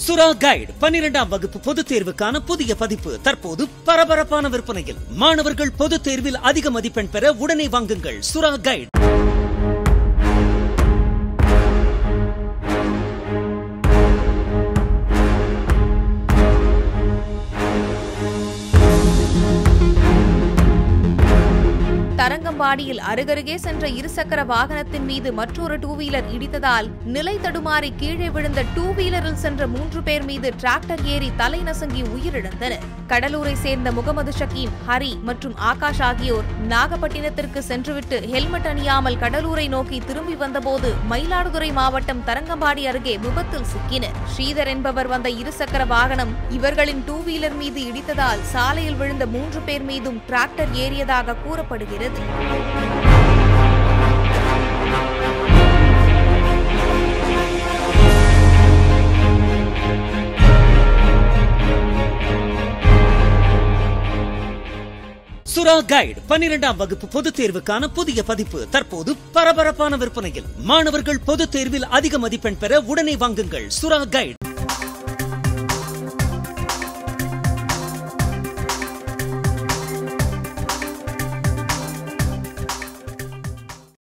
சுறா கைடு பன்னிரெண்டாம் வகுப்பு பொதுத் தேர்வுக்கான புதிய பதிப்பு தற்போது பரபரப்பான விற்பனையில் மாணவர்கள் பொதுத் தேர்வில் அதிக மதிப்பெண் பெற உடனே வாங்குங்கள் சுறா கைடு தரங்கம்பாடியில் அருகருகே சென்ற இருசக்கர வாகனத்தின் மீது மற்றொரு டூ வீலர் இடித்ததால் நிலை தடுமாறி கீழே விழுந்த டூ வீலரில் சென்ற மூன்று பேர் மீது டிராக்டர் ஏறி தலை நசுங்கி உயிரிழந்தனர் கடலூரை சேர்ந்த முகமது ஷக்கீம் ஹரி மற்றும் ஆகாஷ் ஆகியோர் நாகப்பட்டினத்திற்கு சென்றுவிட்டு ஹெல்மெட் அணியாமல் கடலூரை நோக்கி திரும்பி வந்தபோது மயிலாடுதுறை மாவட்டம் தரங்கம்பாடி அருகே விபத்தில் சிக்கினர் ஸ்ரீதர் என்பவர் வந்த இருசக்கர வாகனம் இவர்களின் டூ வீலர் மீது இடித்ததால் சாலையில் விழுந்த மூன்று பேர் மீதும் டிராக்டர் ஏறியதாக கூறப்படுகிறது சுறா கைடு பன்னிரெண்டாம் வகுப்பு பொதுத் தேர்வுக்கான புதிய பதிப்பு தற்போது பரபரப்பான விற்பனையில் மாணவர்கள் பொதுத் தேர்வில் அதிக மதிப்பெண் பெற உடனே வாங்குங்கள் சுறா கைடு